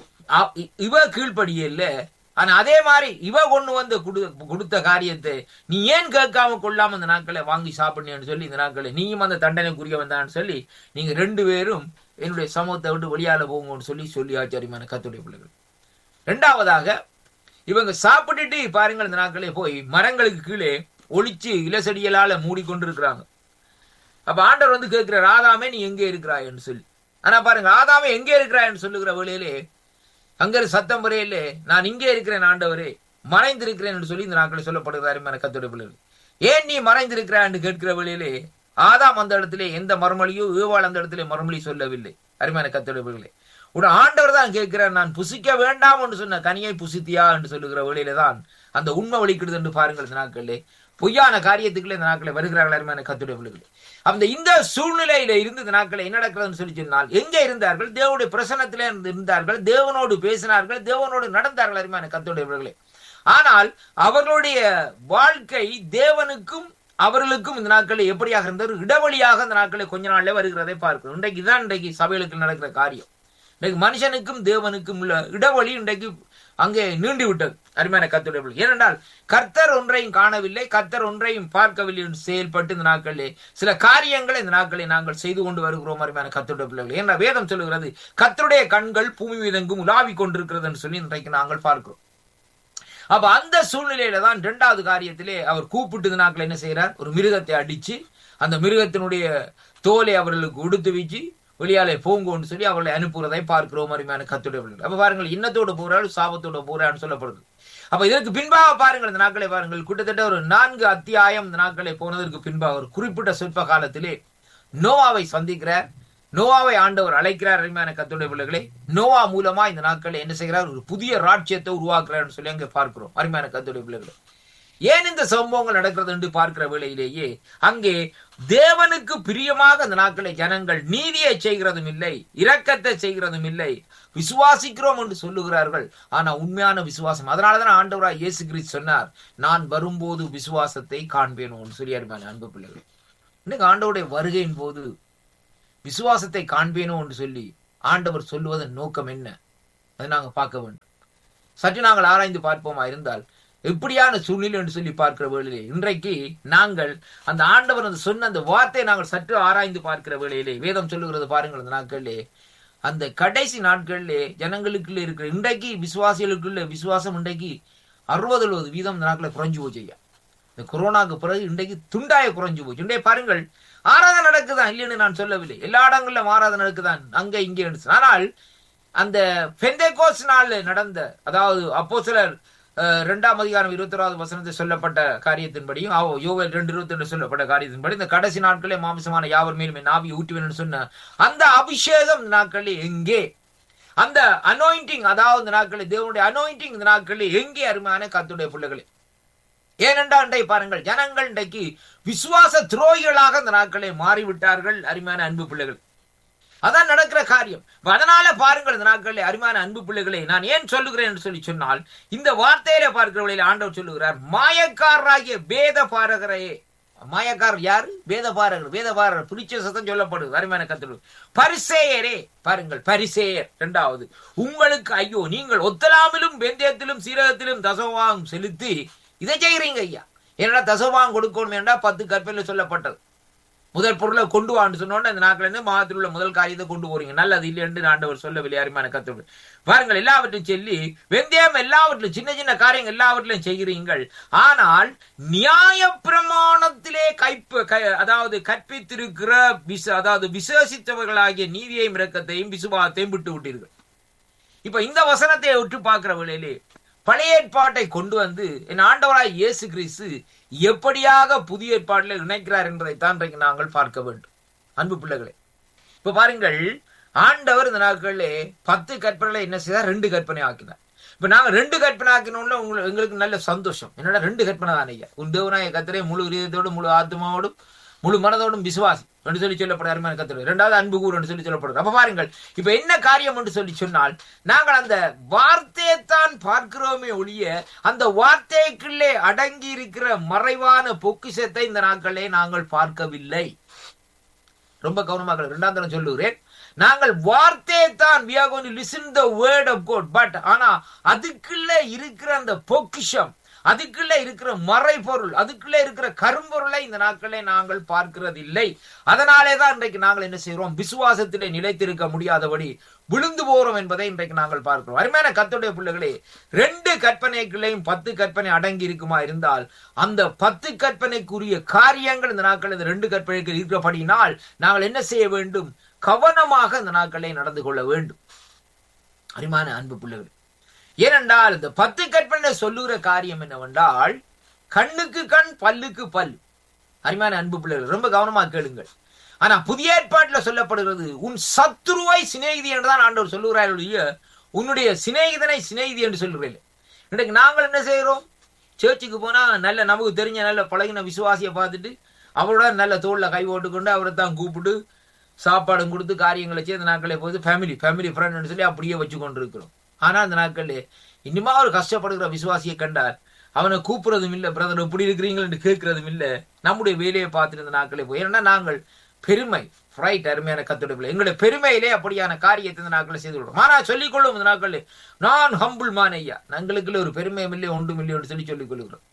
இவ கீழ்ப்படியே இல்ல ஆனா அதே மாதிரி இவ கொண்டு வந்து கொடுத்த காரியத்தை நீ ஏன் கேட்காம கொள்ளாம இந்த நாட்களை வாங்கி சாப்பிடணும்னு சொல்லி இந்த நாட்களை நீயும் அந்த தண்டனைக்குரிய வந்தான்னு சொல்லி நீங்க ரெண்டு பேரும் என்னுடைய சமூகத்தை விட்டு வெளியால போங்கன்னு சொல்லி சொல்லி ஆச்சாரியமான கத்துடைய பிள்ளைகள் ரெண்டாவதாக இவங்க சாப்பிட்டுட்டு பாருங்கள் இந்த நாட்களே போய் மரங்களுக்கு கீழே ஒளிச்சு இலசெடியலால மூடிக்கொண்டிருக்கிறாங்க அப்ப ஆண்டவர் வந்து கேட்கிறார் ஆதாமே நீ எங்கே இருக்கிறாய்ன்னு சொல்லி ஆனா பாருங்க ஆதாமே எங்கே இருக்கிறாய்ன்னு சொல்லுகிற வேளையிலே அங்க சத்தம் வரையிலே நான் இங்கே இருக்கிறேன் ஆண்டவரே மறைந்திருக்கிறேன் என்று சொல்லி இந்த நாட்களை சொல்லப்படுகிறாரு என கத்துடைய பிள்ளைகள் ஏன் நீ மறைந்திருக்கிறான்னு கேட்கிற வேளையிலே ஆதாம் அந்த இடத்திலே எந்த மறுமொழியோ ஏவாள் அந்த இடத்திலே மறுமொழி சொல்லவில்லை அருமையான கத்துடைய பிள்ளைகளே உட ஆண்டவர் தான் கேட்கிறார் நான் புசிக்க வேண்டாம் என்று சொன்ன கனியை புசித்தியா என்று சொல்லுகிற வேளையில தான் அந்த உண்மை வலிக்கிறது என்று பாருங்கள் இந்த நாட்களிலே பொய்யான காரியத்துக்குள்ள இந்த நாட்களை வருகிறார்கள் அருமையான கத்துடைய பிள்ளைகளே அந்த இந்த சூழ்நிலையில இருந்து இந்த நாட்களை என்ன நடக்கிறதுன்னு சொல்லி சொன்னால் எங்கே இருந்தார்கள் தேவனுடைய பிரசனத்திலே இருந்தார்கள் தேவனோடு பேசினார்கள் தேவனோடு நடந்தார்கள் அருமையான கத்துடைய பிள்ளைகளே ஆனால் அவர்களுடைய வாழ்க்கை தேவனுக்கும் அவர்களுக்கும் இந்த நாட்களில் எப்படியாக இருந்தது இடைவெளியாக இந்த நாட்களில் கொஞ்ச நாள்ல வருகிறதை பார்க்கிறோம் இன்றைக்கு இதுதான் இன்றைக்கு சபைகளுக்கு நடக்கிற காரியம் இன்றைக்கு மனுஷனுக்கும் தேவனுக்கும் உள்ள இடைவெளி இன்றைக்கு அங்கே நீண்டு விட்டது அருமையான கத்துடைய ஏனென்றால் கர்த்தர் ஒன்றையும் காணவில்லை கர்த்தர் ஒன்றையும் பார்க்கவில்லை என்று செயல்பட்டு இந்த நாட்களிலே சில காரியங்களை இந்த நாட்களை நாங்கள் செய்து கொண்டு வருகிறோம் அருமையான கத்துடைய பிள்ளைகள் என்ற வேதம் சொல்லுகிறது கர்த்தருடைய கண்கள் பூமி மீதெங்கும் உலாவி கொண்டிருக்கிறது என்று சொல்லி இன்றைக்கு நாங்கள் பார்க்கிறோம் அப்ப அந்த சூழ்நிலையில தான் இரண்டாவது காரியத்திலே அவர் கூப்பிட்டு நாட்கள் என்ன செய்யறார் ஒரு மிருகத்தை அடிச்சு அந்த மிருகத்தினுடைய தோலை அவர்களுக்கு உடுத்து வச்சு வெளியாலே போங்கோன்னு சொல்லி அவர்களை அனுப்புவதை பார்க்கிறோம் அருமையான கத்துடைய பிள்ளைகள் அப்ப பாருங்கள் இன்னத்தோடு போறாள் சாபத்தோடு போறான்னு சொல்லப்படுது அப்ப இதற்கு பின்பாக பாருங்கள் இந்த நாட்களை பாருங்கள் கிட்டத்தட்ட ஒரு நான்கு அத்தியாயம் இந்த நாட்களை போனதற்கு பின்பாக ஒரு குறிப்பிட்ட சொற்ப காலத்திலே நோவாவை சந்திக்கிறார் நோவாவை ஆண்டவர் அழைக்கிறார் அருமையான கத்துடைய பிள்ளைகளை நோவா மூலமா இந்த நாட்களை என்ன செய்கிறார் ஒரு புதிய ராட்சியத்தை உருவாக்குறார் சொல்லி அங்கே பார்க்கிறோம் அருமையான கத்துடைய பிள்ளைகளை ஏன் இந்த சம்பவங்கள் நடக்கிறது என்று பார்க்கிற வேளையிலேயே அங்கே தேவனுக்கு பிரியமாக அந்த நாட்களை ஜனங்கள் நீதியை செய்கிறதும் இல்லை இரக்கத்தை செய்கிறதும் இல்லை விசுவாசிக்கிறோம் என்று சொல்லுகிறார்கள் ஆனா உண்மையான விசுவாசம் அதனாலதான் ஆண்டவராய் இயேசு கிறிஸ்து சொன்னார் நான் வரும்போது விசுவாசத்தை காண்பேன் என்று சொல்லி அருமையான அன்பு பிள்ளைகள் இன்னைக்கு ஆண்டவருடைய வருகையின் போது விசுவாசத்தை காண்பேனோ என்று சொல்லி ஆண்டவர் சொல்லுவதன் நோக்கம் என்ன அதை நாங்க பார்க்க வேண்டும் சற்று நாங்கள் ஆராய்ந்து பார்ப்போமா இருந்தால் எப்படியான சூழ்நிலை என்று சொல்லி பார்க்கிற வேளையிலே இன்றைக்கு நாங்கள் அந்த ஆண்டவர் அந்த சொன்ன அந்த வார்த்தையை நாங்கள் சற்று ஆராய்ந்து பார்க்கிற வேளையிலே வேதம் சொல்லுகிறது பாருங்கள் அந்த நாட்களிலே அந்த கடைசி நாட்களிலே ஜனங்களுக்குள்ள இருக்கிற இன்றைக்கு விசுவாசிகளுக்குள்ள விசுவாசம் இன்றைக்கு அறுபது எழுபது வீதம் இந்த நாட்களில் குறைஞ்சு போச்சு ஐயா இந்த கொரோனாக்கு பிறகு இன்றைக்கு துண்டாய குறைஞ்சு போச்சு இன்றைய பாருங்கள் ஆராதனை நடக்குதான் இல்லைன்னு நான் சொல்லவில்லை எல்லா இடங்களிலும் ஆராதனை நடக்குதான் அங்க இங்கே ஆனால் அந்த பெந்தைகோஸ் நாள்ல நடந்த அதாவது அப்போ சிலர் இரண்டாம் அதிகாரம் இருபத்தி ஓராவது வசனத்தில் சொல்லப்பட்ட காரியத்தின்படியும் ஆவோ யோவேல் ரெண்டு இருபத்தி ரெண்டு சொல்லப்பட்ட காரியத்தின்படி இந்த கடைசி நாட்களே மாமிசமான யாவர் மேலும் என் ஆவி ஊட்டுவேன் சொன்ன அந்த அபிஷேகம் இந்த நாட்களில் எங்கே அந்த அனாயிண்டிங் அதாவது இந்த நாட்களில் தேவனுடைய அனாயிண்டிங் இந்த நாட்களில் எங்கே அருமையான கத்துடைய பிள்ளைகளே ஏனென்றால் இன்றை பாருங்கள் ஜனங்கள் இன்றைக்கு விசுவாச துரோகிகளாக இந்த நாட்களை மாறிவிட்டார்கள் அருமையான அன்பு பிள்ளைகள் அதான் நடக்கிற காரியம் அதனால பாருங்கள் இந்த நாட்களில் அருமையான அன்பு பிள்ளைகளை நான் ஏன் சொல்லுகிறேன் என்று சொல்லி சொன்னால் இந்த வார்த்தையில பார்க்கிறவர்களில் ஆண்டவர் சொல்லுகிறார் மாயக்காரராகிய வேத பாரகரையே மாயக்காரர் யாரு வேத பாரகர் வேத பாரகர் பிடிச்ச சத்தம் சொல்லப்படுது அருமையான கத்து பரிசேயரே பாருங்கள் பரிசேயர் இரண்டாவது உங்களுக்கு ஐயோ நீங்கள் ஒத்தலாமிலும் வெந்தயத்திலும் சீரகத்திலும் தசவாங் செலுத்தி இதை செய்கிறீங்க ஐயா என்னடா தசவாங் கொடுக்கணும் என்றா பத்து கற்பில் சொல்லப்பட்டது முதல் பொருளை கொண்டு வான்னு சொன்னோன்னு இந்த நாட்கள் இருந்து மாதத்தில் உள்ள முதல் காரியத்தை கொண்டு போறீங்க நல்லது இல்லை என்று ஆண்டவர் சொல்லவில்லை அருமையான கத்தோடு பாருங்கள் எல்லாவற்றையும் சொல்லி வெந்தயம் எல்லாவற்றிலும் சின்ன சின்ன காரியங்கள் எல்லாவற்றிலும் செய்கிறீங்கள் ஆனால் நியாய பிரமாணத்திலே கைப்பு அதாவது கற்பித்திருக்கிற விச அதாவது விசேஷித்தவர்களாகிய நீதியையும் இரக்கத்தையும் விசுவாசத்தையும் விட்டு விட்டீர்கள் இப்ப இந்த வசனத்தை விட்டு பார்க்கிற வேளையிலே பழைய ஏற்பாட்டை கொண்டு வந்து என் ஆண்டவராய் இயேசு கிறிஸ்து எப்படியாக புதிய ஏற்பாட்டில் இணைக்கிறார் என்பதைத்தான் இன்றைக்கு நாங்கள் பார்க்க வேண்டும் அன்பு பிள்ளைகளே இப்ப பாருங்கள் ஆண்டவர் இந்த நாட்களிலே பத்து கற்பனைகளை என்ன செய்தார் ரெண்டு கற்பனை ஆக்கினார் இப்ப நாங்க ரெண்டு கற்பனை ஆக்கினோம்ல உங்களுக்கு எங்களுக்கு நல்ல சந்தோஷம் என்னடா ரெண்டு கற்பனை தான் ஐயா உன் தேவனாய கத்திரே முழு இதயத்தோடும் முழு ஆத்மாவோடும் முழு மனதோடும் விசுவாசி என்று சொல்லி சொல்லப்படுற கத்திர இரண்டாவது அன்பு கூறு என்று சொல்லி சொல்லப்படுது அப்ப பாருங்கள் இப்ப என்ன காரியம் என்று சொல்லி சொன்னால் நாங்கள் அந்த வார்த்தையை தான் பார்க்கிறோமே ஒழிய அந்த வார்த்தைக்குள்ளே அடங்கி இருக்கிற மறைவான பொக்கிஷத்தை இந்த நாட்களே நாங்கள் பார்க்கவில்லை ரொம்ப கவனமாக இரண்டாம் தரம் சொல்லுகிறேன் நாங்கள் வார்த்தையை தான் we are going to listen the word of God but ஆனா அதுக்குள்ள இருக்கிற அந்த பொக்கிஷம் அதுக்குள்ள இருக்கிற மறைபொருள் அதுக்குள்ள இருக்கிற கரும்பொருளை இந்த நாட்களே நாங்கள் பார்க்கிறது இல்லை அதனாலே தான் இன்றைக்கு நாங்கள் என்ன செய்கிறோம் விசுவாசத்திலே நிலைத்திருக்க முடியாதபடி விழுந்து போறோம் என்பதை இன்றைக்கு நாங்கள் பார்க்கிறோம் அருமையான கத்துடைய பிள்ளைகளே ரெண்டு கற்பனைகளையும் பத்து கற்பனை அடங்கி இருக்குமா இருந்தால் அந்த பத்து கற்பனைக்குரிய காரியங்கள் இந்த நாட்கள் இந்த ரெண்டு கற்பனைக்கு இருக்கிறபடினால் நாங்கள் என்ன செய்ய வேண்டும் கவனமாக இந்த நாட்களை நடந்து கொள்ள வேண்டும் அருமையான அன்பு பிள்ளைகள் ஏனென்றால் இந்த பத்து கற்பனை சொல்லுகிற காரியம் என்னவென்றால் கண்ணுக்கு கண் பல்லுக்கு பல் அருமையான அன்பு பிள்ளைகள் ரொம்ப கவனமா கேளுங்கள் ஆனா புதிய ஏற்பாட்டுல சொல்லப்படுகிறது உன் சத்ருவை சிநேகிதி என்றுதான் ஆண்டவர் சொல்லுகிறாருடைய உன்னுடைய சிநேகிதனை சிநேகிதி என்று சொல்லுகிறேன் இன்றைக்கு நாங்கள் என்ன செய்கிறோம் சேர்ச்சுக்கு போனா நல்ல நமக்கு தெரிஞ்ச நல்ல பழகின விசுவாசியை பார்த்துட்டு அவரோட நல்ல தோல்ல கை போட்டுக்கொண்டு அவரை தான் கூப்பிட்டு சாப்பாடும் கொடுத்து காரியங்களை செய்து நாட்களே போது ஃபேமிலி ஃபேமிலி ஃப்ரெண்ட்னு சொல்லி அப்படியே வச்சு கொண்டு இருக்கிறோம் ஆனா அந்த நாட்கள்ல இன்னுமா ஒரு கஷ்டப்படுகிற விசுவாசியை கண்டார் அவனை கூப்பிடுறதும் இல்லை பிரதர் எப்படி இருக்கிறீங்கன்னு கேட்கறதும் இல்லை நம்முடைய வேலையை பார்த்துட்டு இந்த நாட்களே போய் ஏன்னா நாங்கள் பெருமை ரைட் அருமையான கத்துடைய எங்களுடைய பெருமையிலே அப்படியான காரியத்தை இந்த நாட்களை செய்து கொள்றோம் ஆனா சொல்லிக் கொள்ளும் இந்த நாட்களில் நான் ஹம்புள் மான் ஐயா எங்களுக்குள்ள ஒரு பெருமையும் இல்லை ஒன்றும் இல்லை என்று சொல்லி சொல்லிக் கொள்கிறோம்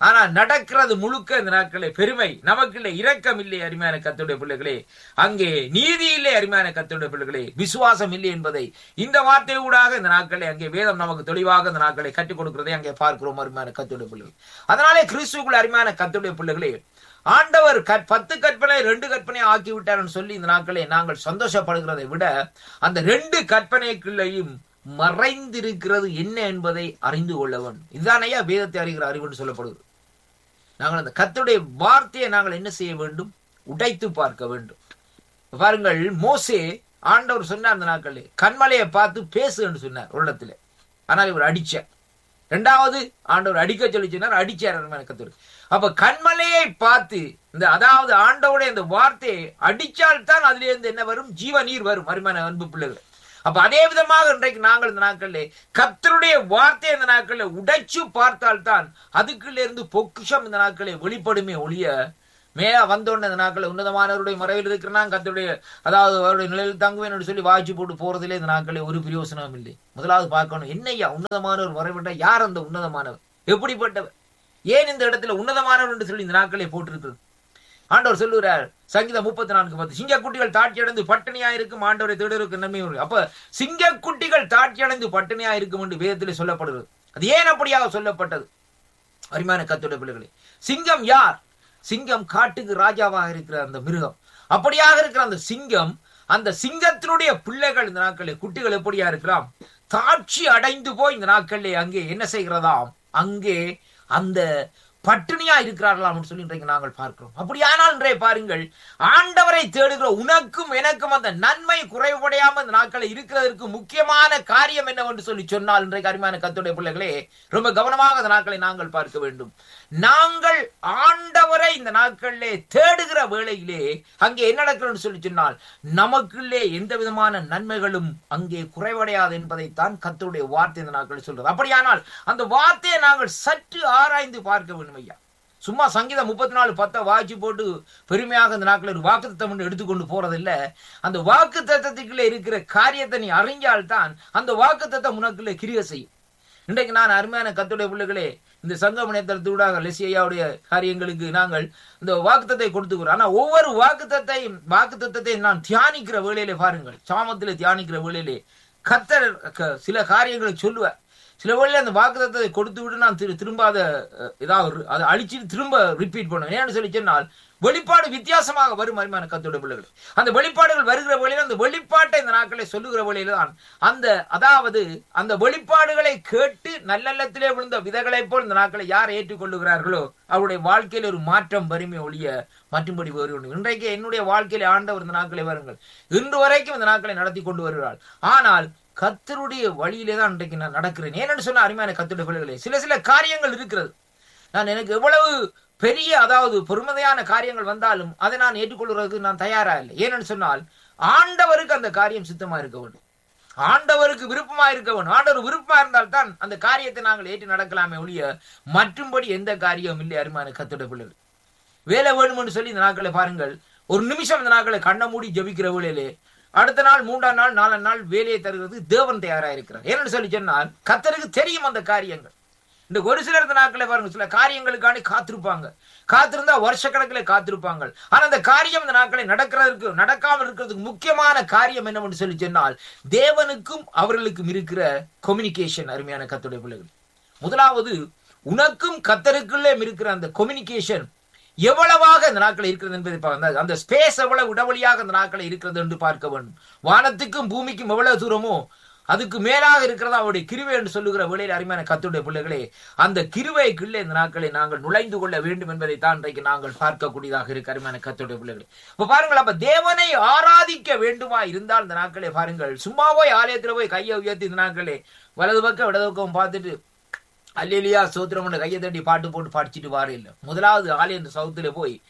ஆனா நடக்கிறது முழுக்க இந்த நாட்களே பெருமை நமக்குள்ள இரக்கம் இல்லை அருமையான கத்துடைய பிள்ளைகளே அங்கே நீதி இல்லை அருமையான கத்துடைய பிள்ளைகளே விசுவாசம் இல்லை என்பதை இந்த வார்த்தை ஊடாக இந்த நாட்களே அங்கே வேதம் நமக்கு தெளிவாக இந்த நாட்களை கற்றுக் கொடுக்கிறதை அங்கே பார்க்கிறோம் அருமையான கத்துடைய பிள்ளைகள் அதனாலே கிறிஸ்துக்குள் அருமையான கத்துடைய பிள்ளைகளே ஆண்டவர் கற்- பத்து கற்பனை ரெண்டு கற்பனை ஆக்கி விட்டார்னு சொல்லி இந்த நாட்களே நாங்கள் சந்தோஷப்படுகிறதை விட அந்த ரெண்டு கற்பனைக்குள்ளேயும் மறைந்திருக்கிறது என்ன என்பதை அறிந்து கொள்ள வேண்டும் இதுதான் ஐயா வேதத்தை அறிகிற அறிவுன்னு சொல்லப்படுகிறது நாங்கள் அந்த கர்த்தருடைய வார்த்தையை நாங்கள் என்ன செய்ய வேண்டும் உடைத்து பார்க்க வேண்டும் பாருங்கள் மோசே ஆண்டவர் சொன்னார் அந்த நாட்களில் கண்மலையை பார்த்து பேசு என்று சொன்னார் ஒரு இடத்துல ஆனால் இவர் அடிச்சார் இரண்டாவது ஆண்டவர் அடிக்க சொல்லி சொன்னார் அடிச்சார் அருமையான கர்த்தர் அப்ப கண்மலையை பார்த்து இந்த அதாவது ஆண்டவருடைய இந்த வார்த்தையை அடிச்சால் தான் அதுல இருந்து என்ன வரும் ஜீவ நீர் வரும் அருமையான அன்பு பிள்ளைகள் அப்ப அதே விதமாக இன்றைக்கு நாங்கள் இந்த நாட்களிலே கர்த்தருடைய வார்த்தை இந்த நாட்களிலே உடைச்சு பார்த்தால்தான் அதுக்குள்ள இருந்து பொக்கிஷம் இந்த நாட்களே வெளிப்படுமே ஒழிய மேல வந்தோடனே இந்த நாட்களை உன்னதமானவருடைய மறைவில் இருக்கிறனா கர்த்தருடைய அதாவது அவருடைய நிலையில் தங்குவேன் என்று சொல்லி வாய்ச்சி போட்டு போறதிலே இந்த நாட்களே ஒரு பிரயோசனமும் இல்லை முதலாவது பார்க்கணும் என்னய்யா உன்னதமானவர் மறைவிட்டா யார் அந்த உன்னதமானவர் எப்படிப்பட்டவர் ஏன் இந்த இடத்துல உன்னதமானவர் என்று சொல்லி இந்த நாட்களே போட்டிருக்கிறது ஆண்டவர் சொல்லுகிறார் சங்கீதம் முப்பத்தி நான்கு பத்து சிங்கக்குட்டிகள் தாட்சி அடைந்து பட்டினியா இருக்கும் ஆண்டவரை தேடருக்கு நன்மை உண்டு. அப்ப சிங்கக்குட்டிகள் தாட்சி அடைந்து பட்டினியா இருக்கும் என்று வேதத்தில் சொல்லப்படுகிறது அது ஏன் அப்படியாக சொல்லப்பட்டது அருமையான கத்துடைய பிள்ளைகளே சிங்கம் யார் சிங்கம் காட்டுக்கு ராஜாவாக இருக்கிற அந்த மிருகம் அப்படியாக இருக்கிற அந்த சிங்கம் அந்த சிங்கத்தினுடைய பிள்ளைகள் இந்த நாட்களில் குட்டிகள் எப்படியா இருக்கலாம் தாட்சி அடைந்து போய் இந்த நாட்களிலே அங்கே என்ன செய்கிறதாம் அங்கே அந்த பட்டினியா இருக்கிறார்களாம் சொல்லி இன்றைக்கு நாங்கள் பார்க்கிறோம் அப்படியானால் இன்றைய பாருங்கள் ஆண்டவரை தேடுகிற உனக்கும் எனக்கும் அந்த நன்மை குறைவடையாம இந்த நாட்களை இருக்கிறதற்கு முக்கியமான காரியம் என்னவென்று சொல்லி சொன்னால் இன்றைக்கு அருமையான கத்துடைய பிள்ளைகளே ரொம்ப கவனமாக அந்த நாட்களை நாங்கள் பார்க்க வேண்டும் நாங்கள் ஆண்டவரை இந்த நாட்களிலே தேடுகிற வேளையிலே அங்கே என்ன நடக்கிறன்னு சொல்லி சொன்னால் நமக்குள்ளே எந்த விதமான நன்மைகளும் அங்கே குறைவடையாது என்பதைத்தான் கத்தருடைய வார்த்தை இந்த நாட்களில் சொல்றது அப்படியானால் அந்த வார்த்தையை நாங்கள் சற்று ஆராய்ந்து பார்க்க வேண்டும் ஐயா சும்மா சங்கீதம் முப்பத்தி நாலு பத்தை வாய்ச்சி போட்டு பெருமையாக இந்த நாட்களில் ஒரு வாக்கு தத்தம் எடுத்துக்கொண்டு போறதில்ல அந்த வாக்கு தத்தத்துக்குள்ளே இருக்கிற காரியத்தை நீ அறிஞ்சால்தான் அந்த வாக்கு தத்தம் உனக்குள்ளே கிரிய செய்யும் இன்றைக்கு நான் அருமையான கத்துடைய பிள்ளைகளே இந்த சங்கம் நேத்திரத்தூடாக லெசியாவுடைய காரியங்களுக்கு நாங்கள் இந்த வாக்குத்தத்தை கொடுத்துக்கிறோம் ஆனா ஒவ்வொரு வாக்குத்தத்தையும் வாக்குத்தத்தையும் நான் தியானிக்கிற வேளையிலே பாருங்கள் சாமத்திலே தியானிக்கிற வேளையிலே கத்தர் க- சில காரியங்களை சொல்லுவார் சில வேளையில அந்த வாக்குத்தத்தை கொடுத்து விட்டு நான் திரு திரும்ப அதை அஹ், ஏதாவது ஒரு- அதை அழிச்சிட்டு திரும்ப ரிப்பீட் பண்ணுவேன் ஏன்னு சொல்லி சொன்னால் வெளிப்பாடு வித்தியாசமாக வரும் அருமையான கத்தோட பிள்ளைகள் அந்த வெளிப்பாடுகள் வருகிற வழியில அந்த வெளிப்பாட்டை இந்த நாட்களை சொல்லுகிற வழியில தான் அந்த அதாவது அந்த வெளிப்பாடுகளை கேட்டு நல்லெண்ணத்திலே விழுந்த விதைகளைப் போல் இந்த நாட்களை யார் ஏற்றுக்கொள்ளுகிறார்களோ அவருடைய வாழ்க்கையில் ஒரு மாற்றம் வறுமை ஒழிய மற்றும்படி வேறு ஒன்று இன்றைக்கு என்னுடைய வாழ்க்கையில ஆண்டவர் இந்த நாட்களை வருங்கள் இன்று வரைக்கும் இந்த நாட்களை நடத்தி கொண்டு வருகிறார் ஆனால் கத்தருடைய வழியிலே தான் இன்றைக்கு நான் நடக்கிறேன் ஏன்னு சொன்ன அருமையான கத்துடைய பிள்ளைகளே சில சில காரியங்கள் இருக்கிறது நான் எனக்கு எவ்வளவு பெரிய அதாவது பொறுமதையான காரியங்கள் வந்தாலும் அதை நான் ஏற்றுக்கொள்வதற்கு நான் தயாரா இல்லை ஏன்னு சொன்னால் ஆண்டவருக்கு அந்த காரியம் சித்தமா இருக்க வேண்டும் ஆண்டவருக்கு விருப்பமா இருக்க வேண்டும் ஆண்டவர் விருப்பமா இருந்தால் தான் அந்த காரியத்தை நாங்கள் ஏற்று நடக்கலாமே ஒழிய மற்றும்படி எந்த காரியம் இல்லை அருமையான கத்துடைய பிள்ளைகள் வேலை வேணும்னு சொல்லி இந்த நாட்களை பாருங்கள் ஒரு நிமிஷம் இந்த நாட்களை கண்ணை மூடி ஜபிக்கிற வேலையிலே அடுத்த நாள் மூன்றாம் நாள் நாலாம் நாள் வேலையை தருகிறது தேவன் தயாரா இருக்கிறார் ஏன்னு சொல்லி சொன்னால் கத்தருக்கு தெரியும் அந்த காரியங்கள் இந்த ஒரு சிலர் இந்த நாட்களை பாருங்க சில காரியங்களுக்காண்டி காத்திருப்பாங்க காத்திருந்தா வருஷக்கணக்கில் காத்திருப்பாங்க ஆனா அந்த காரியம் இந்த நாட்களை நடக்கிறதுக்கு நடக்காமல் இருக்கிறதுக்கு முக்கியமான காரியம் என்னவென்று சொல்லி சொன்னால் தேவனுக்கும் அவர்களுக்கும் இருக்கிற கம்யூனிகேஷன் அருமையான கத்துடைய பிள்ளைகள் முதலாவது உனக்கும் கத்தருக்குள்ளே இருக்கிற அந்த கம்யூனிகேஷன் எவ்வளவாக இந்த நாட்கள் இருக்கிறது என்பதை பார்க்க அந்த ஸ்பேஸ் எவ்வளவு இடைவெளியாக இந்த நாட்கள் இருக்கிறது என்று பார்க்க வேண்டும் வானத்துக்கும் பூமிக்கும் எவ்வளவு தூரமோ அதுக்கு மேலாக இருக்கிறதா அவருடைய கிருவை என்று சொல்லுகிற வேளையில் அருமையான கத்துடைய பிள்ளைகளே அந்த கிருவைக்குள்ளே இந்த நாட்களை நாங்கள் நுழைந்து கொள்ள வேண்டும் என்பதை தான் இன்றைக்கு நாங்கள் பார்க்கக்கூடியதாக இருக்கு அருமையான கத்துடைய பிள்ளைகளே இப்ப பாருங்கள் அப்ப தேவனை ஆராதிக்க வேண்டுமா இருந்தால் இந்த நாட்களே பாருங்கள் சும்மா போய் ஆலயத்துல போய் கையை உயர்த்தி இந்த நாட்களே வலது பக்கம் இடது பக்கம் பார்த்துட்டு அல்லேலியா சோத்திரம் கையை தட்டி பாட்டு போட்டு படிச்சுட்டு வார இல்லை முதலாவது ஆலயம் சவுத்துல போய்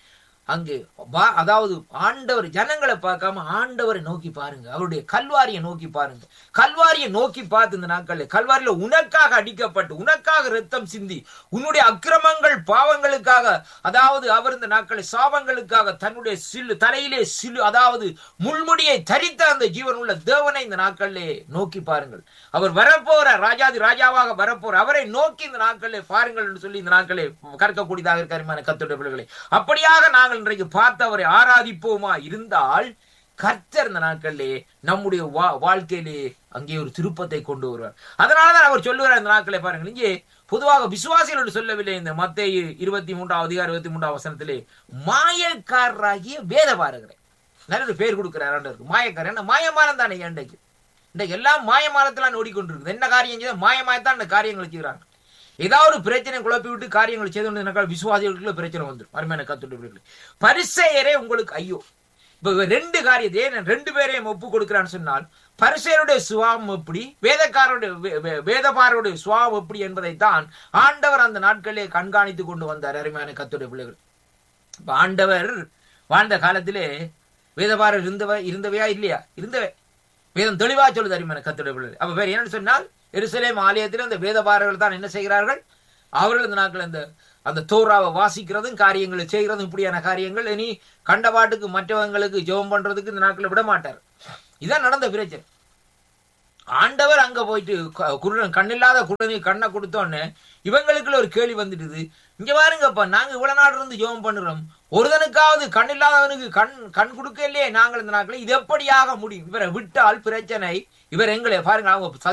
அங்கே வா- அதாவது ஆண்டவர் ஜனங்களை பார்க்காம ஆண்டவரை நோக்கி பாருங்க அவருடைய கல்வாரியை நோக்கி பாருங்க கல்வாரியை நோக்கி பார்த்து இந்த நாட்களில் கல்வாரியில உனக்காக அடிக்கப்பட்டு உனக்காக ரத்தம் சிந்தி உன்னுடைய அக்கிரமங்கள் பாவங்களுக்காக அதாவது அவர் இந்த நாட்களில் சாபங்களுக்காக தன்னுடைய சில்லு தலையிலே சில்லு அதாவது முள்முடியை தரித்த அந்த ஜீவனுள்ள தேவனை இந்த நாட்களிலே நோக்கி பாருங்கள் அவர் வரப்போற ராஜாதி ராஜாவாக வரப்போற அவரை நோக்கி இந்த நாட்களிலே பாருங்கள் என்று சொல்லி இந்த நாட்களே கற்கக்கூடியதாக இருக்கிறமான கத்துடைய பிள்ளைகளை அப்படியாக நாங்கள் இன்றைக்கு பார்த்து அவரை ஆராதிப்போமா இருந்தால் கர்த்தர் இந்த நாட்களிலே நம்முடைய வா- வாழ்க்கையிலே அங்கே ஒரு திருப்பத்தை கொண்டு வருவார் அதனாலதான் அவர் சொல்லுகிறார் இந்த நாட்களை பாருங்கள் இங்கே பொதுவாக விசுவாசிகள் என்று சொல்லவில்லை இந்த மத்தேயு இருபத்தி மூன்றாம் அதிகாரம் இருபத்தி மூன்றாம் வசனத்திலே மாயக்காரராகிய வேத பாரகரை நல்ல ஒரு பேர் கொடுக்கிறார் ஆண்டவருக்கு மாயக்காரர் என்ன மாயமானம் தானே இன்றைக்கு இன்றைக்கு எல்லாம் மாயமானத்தில் ஓடிக்கொண்டிருக்குது என்ன காரியம் செய்ய மாயமாயத்தான் இந்த காரியங்களை செய்கிறாங்க ஏதாவது ஒரு பிரச்சனை குழப்பி விட்டு காரியங்களை செய்து கொண்டு விசுவாசிகளுக்குள்ள பிரச்சனை வந்துடும் அருமையான கத்துட்டு பரிசெயரே உங்களுக்கு ஐயோ இப்ப இவர் ரெண்டு காரியத்தை ஏன் ரெண்டு பேரையும் ஒப்பு கொடுக்கிறான்னு சொன்னால் பரிசேருடைய சுவாபம் எப்படி வேதக்காரருடைய வே- வே- வேதபாரருடைய சுவாபம் எப்படி என்பதைத்தான் ஆண்டவர் அந்த நாட்களிலே கண்காணித்து கொண்டு வந்தார் அருமையான கத்துடைய பிள்ளைகள் இப்ப ஆண்டவர் வாழ்ந்த காலத்திலே வேதபாரர் இருந்தவ இருந்தவையா இல்லையா இருந்தவை வேதம் தெளிவா சொல்லுது அருமையான கத்துடைய பிள்ளைகள் அப்ப வேற என்னன்னு சொன்னால் எருசலேம் ஆலயத்தில் அந்த வேதபாரர்கள் தான் என்ன செய்கிறார்கள் அவர்கள் இந்த நாட்கள் அந்த அந்த தோராவை வாசிக்கிறதும் காரியங்களை செய்கிறதும் இப்படியான காரியங்கள் இனி கண்டபாட்டுக்கு மற்றவங்களுக்கு ஜெபம் பண்றதுக்கு இந்த நாட்களில் விட மாட்டார் இதான் நடந்த பிரச்சனை ஆண்டவர் அங்க போயிட்டு க- குருடன் கண்ணில்லாத குருடனுக்கு கண்ணை கொடுத்தோன்னே இவங்களுக்குள்ள ஒரு கேள்வி வந்துடுது இங்க பாருங்கப்பா நாங்க இவ்வளவு நாள் இருந்து ஜெபம் பண்ணுறோம் ஒருதனுக்காவது கண் இல்லாதவனுக்கு கண் கண் கொடுக்க இல்லையே நாங்கள் இந்த நாட்களில் இது எப்படியாக முடியும் இவரை விட்டால் பிரச்சனை இவர் எங்களை பாருங்க அவங்க